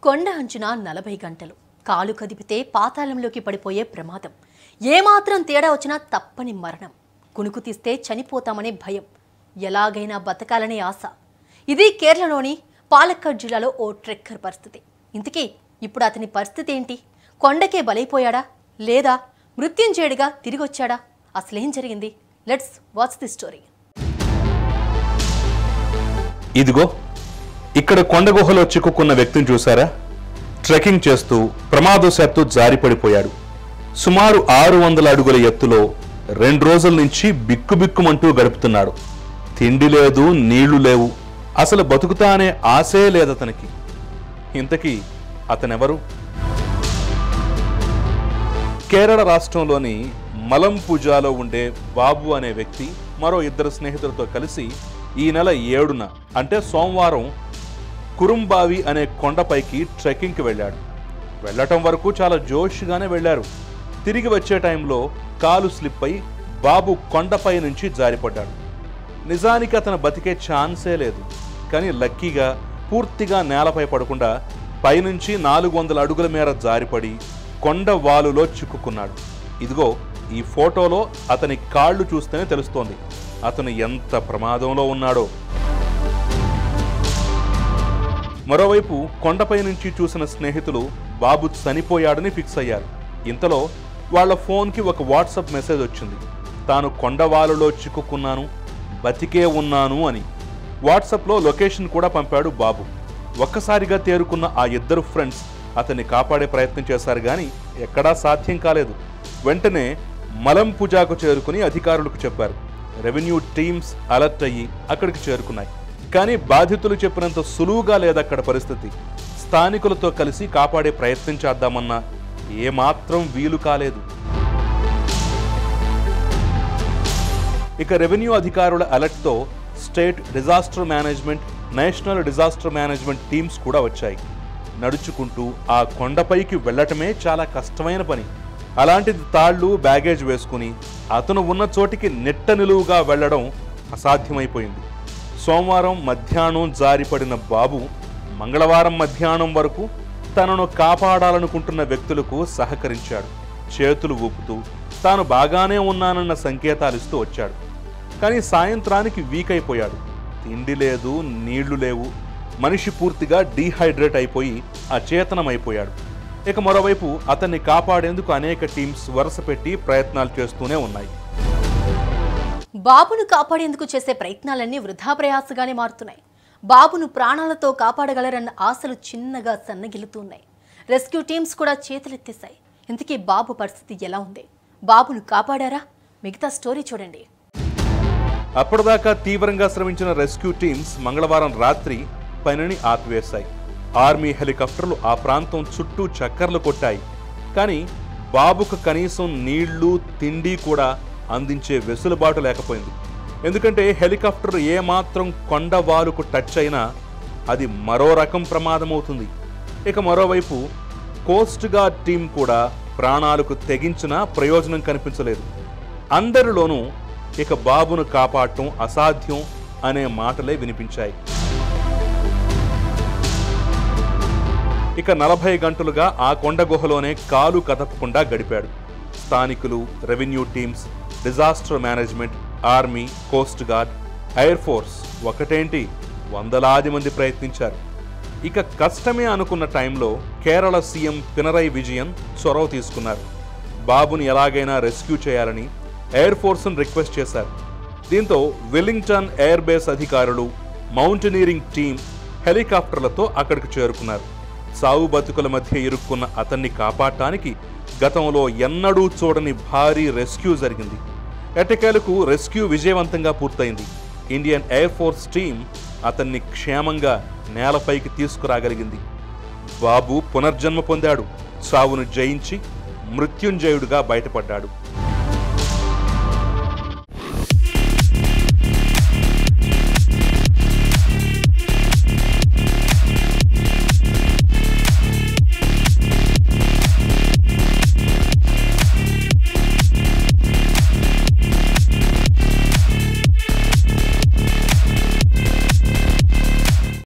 కొండ అంచున నలభై గంటలు కాలు కదిపితే పాతాళంలోకి పడిపోయే ప్రమాదం ఏమాత్రం తేడా వచ్చినా తప్పని మరణం కునుకు తీస్తే చనిపోతామనే భయం ఎలాగైనా బతకాలనే ఆశ ఇది కేరళలోని పాలక్కడ్ జిల్లాలో ఓ ట్రెక్కర్ పరిస్థితి ఇంతకీ ఇప్పుడు అతని పరిస్థితి ఏంటి కొండకే బలైపోయాడా లేదా మృత్యుంజయుడిగా తిరిగొచ్చాడా అసలేం జరిగింది లెట్స్ వాచ్ ది స్టోరీ ఇదిగో ఇక్కడ కొండ గుహలో చిక్కుకున్న వ్యక్తిని చూసారా ట్రెక్కింగ్ చేస్తూ ప్రమాదవశాత్తు జారిపడిపోయాడు సుమారు ఆరు వందల అడుగుల ఎత్తులో రెండు రోజుల నుంచి బిక్కుబిక్కుమంటూ గడుపుతున్నాడు తిండి లేదు నీళ్లు లేవు అసలు బతుకుతా అనే ఆశే లేదతనికి ఇంతకీ అతనెవరు కేరళ రాష్ట్రంలోని మలంపూజాలో ఉండే బాబు అనే వ్యక్తి మరో ఇద్దరు స్నేహితులతో కలిసి ఈ నెల ఏడున అంటే సోమవారం కురుంబావి అనే కొండపైకి ట్రెక్కింగ్కి వెళ్ళాడు వెళ్ళటం వరకు చాలా జోష్గానే వెళ్ళారు తిరిగి వచ్చే టైంలో కాలు స్లిప్ అయి బాబు కొండపై నుంచి జారిపడ్డాడు నిజానికి అతను బతికే ఛాన్సే లేదు కానీ లక్కీగా పూర్తిగా నేలపై పడకుండా పైనుంచి నాలుగు వందల అడుగుల మేర జారిపడి కొండ వాలులో చిక్కుకున్నాడు ఇదిగో ఈ ఫోటోలో అతని కాళ్ళు చూస్తేనే తెలుస్తోంది అతను ఎంత ప్రమాదంలో ఉన్నాడో మరోవైపు కొండపై నుంచి చూసిన స్నేహితులు బాబు చనిపోయాడని ఫిక్స్ అయ్యారు ఇంతలో వాళ్ళ ఫోన్కి ఒక వాట్సాప్ మెసేజ్ వచ్చింది తాను కొండవాలులో చిక్కుకున్నాను బతికే ఉన్నాను అని వాట్సాప్లో లొకేషన్ కూడా పంపాడు బాబు ఒక్కసారిగా తేరుకున్న ఆ ఇద్దరు ఫ్రెండ్స్ అతన్ని కాపాడే ప్రయత్నం చేశారు కానీ ఎక్కడా సాధ్యం కాలేదు వెంటనే మలం పూజాకు చేరుకుని అధికారులకు చెప్పారు రెవెన్యూ టీమ్స్ అలర్ట్ అయ్యి అక్కడికి చేరుకున్నాయి కానీ బాధితులు చెప్పినంత సులువుగా లేదక్కడ పరిస్థితి స్థానికులతో కలిసి కాపాడే ప్రయత్నం చేద్దామన్నా ఏమాత్రం వీలు కాలేదు ఇక రెవెన్యూ అధికారుల అలర్ట్తో state disaster management national disaster management teams కూడా వచ్చాయి నడుచుకుంటూ ఆ కొండపైకి వెళ్ళటమే చాలా కష్టమైన పని అలాంటిది తాళ్ళు బ్యాగేజ్ వేసుకుని అతను ఉన్న చోటికి నెట్ట నిలువుగా వెళ్ళడం అసాధ్యమైపోయింది సోమవారం మధ్యాహ్నం జారిపడిన బాబు మంగళవారం మధ్యాహ్నం వరకు తనను కాపాడాలనుకుంటున్న వ్యక్తులకు సహకరించాడు చేతులు ఊపుతూ తాను బాగానే ఉన్నానన్న సంకేతాలిస్తూ వచ్చాడు కానీ సాయంత్రానికి వీక్ అయిపోయాడు తిండి లేదు నీళ్లు లేవు మనిషి పూర్తిగా డీహైడ్రేట్ అయిపోయి అచేతనమైపోయాడు ఇక మరోవైపు అతన్ని కాపాడేందుకు అనేక టీమ్స్ వరుస పెట్టి ప్రయత్నాలు చేస్తూనే ఉన్నాయి బాబును కాపాడేందుకు చేసే ప్రయత్నాలన్నీ వృధా ప్రయాసగానే మారుతున్నాయి బాబును ప్రాణాలతో కాపాడగలరన్న ఆశలు చిన్నగా సన్నగిల్లుతున్నాయి రెస్క్యూ టీమ్స్ కూడా చేతులెత్తేశాయి ఇంతకీ బాబు పరిస్థితి ఎలా ఉంది బాబును కాపాడారా మిగతా స్టోరీ చూడండి అప్పటిదాకా తీవ్రంగా శ్రమించిన రెస్క్యూ టీమ్స్ మంగళవారం రాత్రి పనిని ఆపివేశాయి ఆర్మీ హెలికాప్టర్లు ఆ ప్రాంతం చుట్టూ చక్కర్లు కొట్టాయి కానీ బాబుకు కనీసం నీళ్లు తిండి కూడా అందించే వెసులుబాటు లేకపోయింది ఎందుకంటే హెలికాప్టర్ ఏమాత్రం కొండ వాలుకు టచ్ అయినా అది మరో రకం ప్రమాదం అవుతుంది ఇక మరోవైపు కోస్ట్ గార్డ్ టీం కూడా ప్రాణాలకు తెగించినా ప్రయోజనం కనిపించలేదు అందరిలోనూ ఇక బాబును కాపాడటం అసాధ్యం అనే మాటలే వినిపించాయి ఇక నలభై గంటలుగా ఆ కొండ గుహలోనే కాలు కదపకుండా గడిపాడు స్థానికులు revenue teams disaster management army coast guard air force ఒకటేంటి వందలాది మంది ప్రయత్నించారు ఇక కష్టమే అనుకున్న టైంలో కేరళ సీఎం పినరై విజయన్ చొరవ తీసుకున్నారు బాబుని ఎలాగైనా రెస్క్యూ చేయాలని ఎయిర్ ఫోర్స్ను రిక్వెస్ట్ చేశారు దీంతో వెల్లింగ్టన్ ఎయిర్ బేస్ అధికారులు మౌంటనీరింగ్ టీం హెలికాప్టర్లతో అక్కడికి చేరుకున్నారు సావు బతుకుల మధ్య ఇరుక్కున్న అతన్ని కాపాడటానికి గతంలో ఎన్నడూ చూడని భారీ రెస్క్యూ జరిగింది ఎట్టకేలకు రెస్క్యూ విజయవంతంగా పూర్తయింది ఇండియన్ ఎయిర్ ఫోర్స్ టీం అతన్ని క్షేమంగా నేలపైకి తీసుకురాగలిగింది బాబు పునర్జన్మ పొందాడు చావును జయించి మృత్యుంజయుడుగా బయటపడ్డాడు